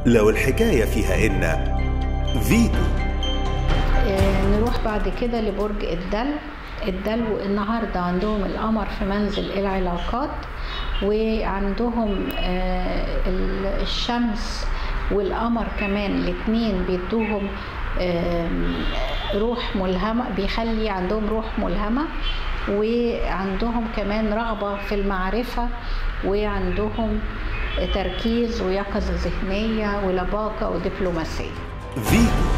لو الحكاية فيها إن فيتو آه، نروح بعد كده لبرج الدلو الدلو النهارده عندهم القمر في منزل العلاقات وعندهم آه، ال- الشمس والقمر كمان الاتنين بيدوهم آم، روح ملهمة بيخلي عندهم روح ملهمة وعندهم كمان رغبة في المعرفة وعندهم تركيز ويقظة ذهنية ولباقة ودبلوماسية فيتو